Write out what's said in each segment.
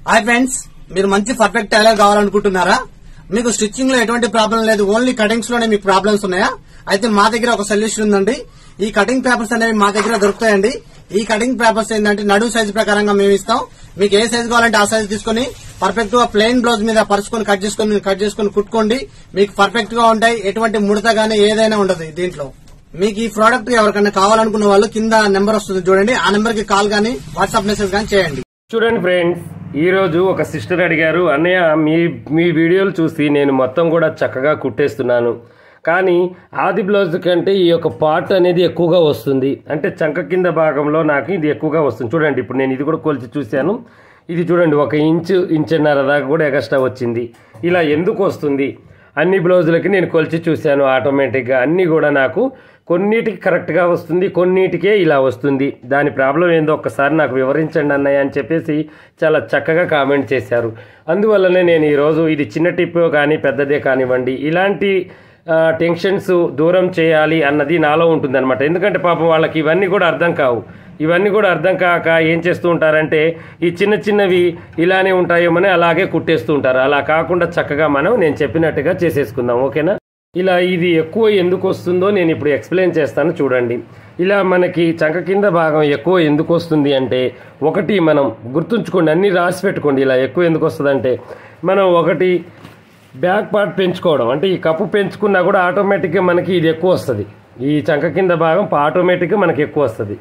hi friends మీరు మంచి perfect tailor కావాలనుకుంటున్నారా మీకు స్టిచ్చింగ్ లో ఎటువంటి ప్రాబ్లం లేదు ఓన్లీ కటింగ్స్ లోనే మీకు ప్రాబ్లమ్స్ ఉన్నాయా అయితే మా దగ్గర ఒక సొల్యూషన్ ఉందండి ఈ కటింగ్ పేపర్స్ అనేవి మా దగ్గర దొరుకుతాయండి ఈ కటింగ్ పేపర్స్ ఏంటంటే నడు సైజ్ ప్రకారంగా మేము ఇస్తాం మీకు ఏ సైజ్ కావాలంటే ఆ సైజ్ తీసుకొని పర్ఫెక్ట్ గా ప్లెయిన్ బ్లౌజ్ మీద పరుచుకొని కట్ చేసుకొని కట్ చేసుకొని కుట్టుకోండి మీకు పర్ఫెక్ట్ గా ఉంటాయి ఎటువంటి ముడత గానీ ఏదైనా ఉండదు దీంట్లో మీకు ఈ ప్రోడక్ట్ ఎవరికైనా కావాలనుకున్న వాళ్ళు కింద నెంబర్ వస్తుంది చూడండి ఆ నెంబర్ కి కాల్ గానీ వాట్సాప్ మెసేజ్ గానీ చేయండి చూడండి ఫ్రెండ్స్ ఈరోజు ఒక సిస్టర్ అడిగారు అన్నయ్య మీ మీ వీడియోలు చూసి నేను మొత్తం కూడా చక్కగా కుట్టేస్తున్నాను కానీ ఆది బ్లౌజ్ కంటే ఈ యొక్క పార్ట్ అనేది ఎక్కువగా వస్తుంది అంటే చంక కింద భాగంలో నాకు ఇది ఎక్కువగా వస్తుంది చూడండి ఇప్పుడు నేను ఇది కూడా కొలిచి చూశాను ఇది చూడండి ఒక ఇంచు ఇంచున్నర దాకా కూడా ఎగస్ట్రా వచ్చింది ఇలా ఎందుకు వస్తుంది అన్ని బ్లౌజులకి నేను కొలిచి చూశాను ఆటోమేటిక్గా అన్నీ కూడా నాకు కొన్నిటికి కరెక్ట్గా వస్తుంది కొన్నిటికే ఇలా వస్తుంది దాని ప్రాబ్లం ఏందో ఒక్కసారి నాకు వివరించండి అన్నయ్య అని చెప్పేసి చాలా చక్కగా కామెంట్ చేశారు అందువల్లనే నేను ఈరోజు ఇది చిన్న టిప్ కానీ పెద్దదే కానివ్వండి ఇలాంటి ఆ, టెన్షన్స్ దూరం చేయాలి అన్నది నాలో ఉంటుందన్నమాట ఎందుకంటే పాపం వాళ్ళకి ఇవన్నీ కూడా అర్థం కావు ఇవన్నీ కూడా అర్థం కాక ఏం చేస్తూ ఉంటారంటే ఈ చిన్న చిన్నవి ఇలానే ఉంటాయేమని అలాగే కుట్టేస్తూ ఉంటారు అలా కాకుండా చక్కగా మనం నేను చెప్పినట్టుగా చేసేసుకుందాం ఓకేనా ఇలా ఇది ఎక్కువ ఎందుకు వస్తుందో నేను ఇప్పుడు ఎక్స్ప్లెయిన్ చేస్తాను చూడండి ఇలా మనకి చంక కింద భాగం ఎక్కువ ఎందుకు వస్తుంది అంటే ఒకటి మనం గుర్తుంచుకోండి అన్ని రాసి పెట్టుకోండి ఇలా ఎక్కువ ఎందుకు వస్తుందంటే మనం ఒకటి బ్యాక్ పార్ట్ పెంచుకోవడం అంటే ఈ కప్పు పెంచుకున్నా కూడా ఆటోమేటిక్గా మనకి ఇది ఎక్కువ వస్తుంది ఈ చంక కింద భాగం ఆటోమేటిక్గా మనకి ఎక్కువ వస్తుంది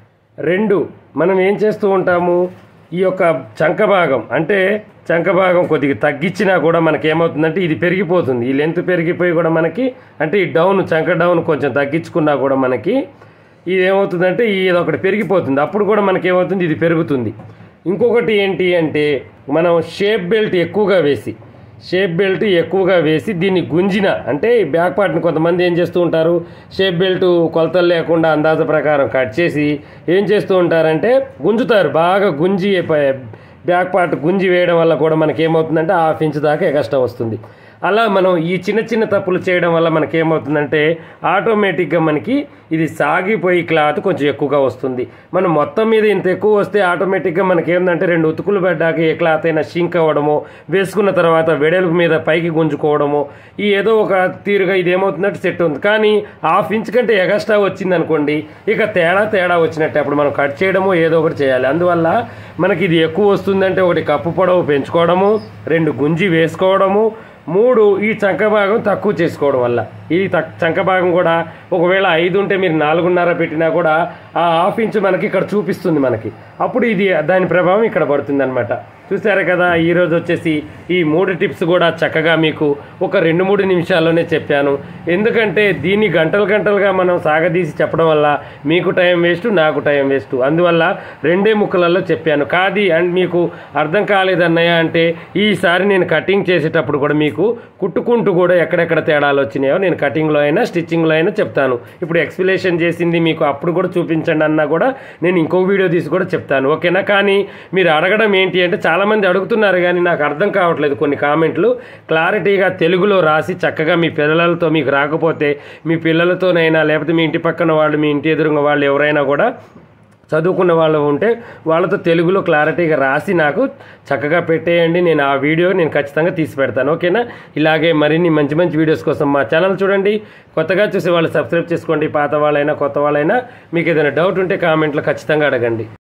రెండు మనం ఏం చేస్తూ ఉంటాము ఈ యొక్క చంక భాగం అంటే చంక భాగం కొద్దిగా తగ్గించినా కూడా మనకి ఏమవుతుందంటే ఇది పెరిగిపోతుంది ఈ లెంత్ పెరిగిపోయి కూడా మనకి అంటే ఈ డౌన్ చంక డౌన్ కొంచెం తగ్గించుకున్నా కూడా మనకి ఇది ఏమవుతుందంటే ఇది ఒకటి పెరిగిపోతుంది అప్పుడు కూడా మనకి ఏమవుతుంది ఇది పెరుగుతుంది ఇంకొకటి ఏంటి అంటే మనం షేప్ బెల్ట్ ఎక్కువగా వేసి షేప్ బెల్ట్ ఎక్కువగా వేసి దీన్ని గుంజిన అంటే ఈ బ్యాక్ పార్ట్ని కొంతమంది ఏం చేస్తూ ఉంటారు షేప్ బెల్ట్ కొలతలు లేకుండా అందాజ ప్రకారం కట్ చేసి ఏం చేస్తూ ఉంటారంటే గుంజుతారు బాగా గుంజి ప- బ్యాక్ పార్ట్ గుంజి వేయడం వల్ల కూడా మనకి ఏమవుతుందంటే హాఫ్ ఇంచ్ దాకా ఎగస్ట్రా వస్తుంది అలా మనం ఈ చిన్న చిన్న తప్పులు చేయడం వల్ల మనకి ఏమవుతుందంటే ఆటోమేటిక్గా మనకి ఇది సాగిపోయి క్లాత్ కొంచెం ఎక్కువగా వస్తుంది మనం మొత్తం మీద ఇంత ఎక్కువ వస్తే ఆటోమేటిక్గా మనకి ఏంటంటే రెండు ఉతుకులు పడ్డాక ఏ క్లాత్ అయినా షింక్ అవ్వడము వేసుకున్న తర్వాత వెడల్పు మీద పైకి గుంజుకోవడము ఈ ఏదో ఒక తీరుగా ఇది ఏమవుతుందంటే సెట్ ఉంది కానీ హాఫ్ ఇంచ్ కంటే ఎగస్ట్రా వచ్చింది అనుకోండి ఇక తేడా తేడా వచ్చినట్టే అప్పుడు మనం కట్ చేయడము ఏదో ఒకటి చేయాలి అందువల్ల మనకి ఇది ఎక్కువ వస్తుందంటే ఒకటి కప్పు పొడవు పెంచుకోవడము రెండు గుంజి వేసుకోవడము మూడు ఈ చంక భాగం తక్కువ చేసుకోవడం వల్ల ఈ తక్- చంక భాగం కూడా ఒకవేళ ఐదు ఉంటే మీరు నాలుగున్నర పెట్టినా కూడా ఆ హాఫ్ ఇంచ్ మనకి ఇక్కడ చూపిస్తుంది మనకి అప్పుడు ఇది దాని ప్రభావం ఇక్కడ పడుతుంది అనమాట చూసారా కదా ఈరోజు వచ్చేసి ఈ మూడు టిప్స్ కూడా చక్కగా మీకు ఒక రెండు మూడు నిమిషాల్లోనే చెప్పాను ఎందుకంటే దీన్ని గంటలు గంటలుగా మనం సాగదీసి చెప్పడం వల్ల మీకు టైం వేస్ట్ నాకు టైం వేస్ట్ అందువల్ల రెండే ముక్కలలో చెప్పాను కాది అండ్ మీకు అర్థం కాలేదన్నయ్య అంటే ఈసారి నేను కటింగ్ చేసేటప్పుడు కూడా మీకు కుట్టుకుంటూ కూడా ఎక్కడెక్కడ తేడాలు వచ్చినాయో నేను కటింగ్లో అయినా స్టిచ్చింగ్లో అయినా చెప్తాను ఇప్పుడు ఎక్స్ప్లెనేషన్ చేసింది మీకు అప్పుడు కూడా చూపించండి అన్నా కూడా నేను ఇంకో వీడియో తీసి కూడా చెప్తాను ఓకేనా కానీ మీరు అడగడం ఏంటి అంటే చాలామంది అడుగుతున్నారు కానీ నాకు అర్థం కావట్లేదు కొన్ని కామెంట్లు క్లారిటీగా తెలుగులో రాసి చక్కగా మీ పిల్లలతో మీకు రాకపోతే మీ పిల్లలతోనైనా లేకపోతే మీ ఇంటి పక్కన వాళ్ళు మీ ఇంటి ఎదురుగా వాళ్ళు ఎవరైనా కూడా చదువుకున్న వాళ్ళు ఉంటే వాళ్ళతో తెలుగులో క్లారిటీగా రాసి నాకు చక్కగా పెట్టేయండి నేను ఆ వీడియో నేను ఖచ్చితంగా తీసి పెడతాను ఓకేనా ఇలాగే మరిన్ని మంచి మంచి వీడియోస్ కోసం మా ఛానల్ చూడండి కొత్తగా చూసే వాళ్ళు సబ్స్క్రైబ్ చేసుకోండి పాత వాళ్ళైనా కొత్త వాళ్ళైనా మీకు ఏదైనా డౌట్ ఉంటే కామెంట్లో ఖచ్చితంగా అడగండి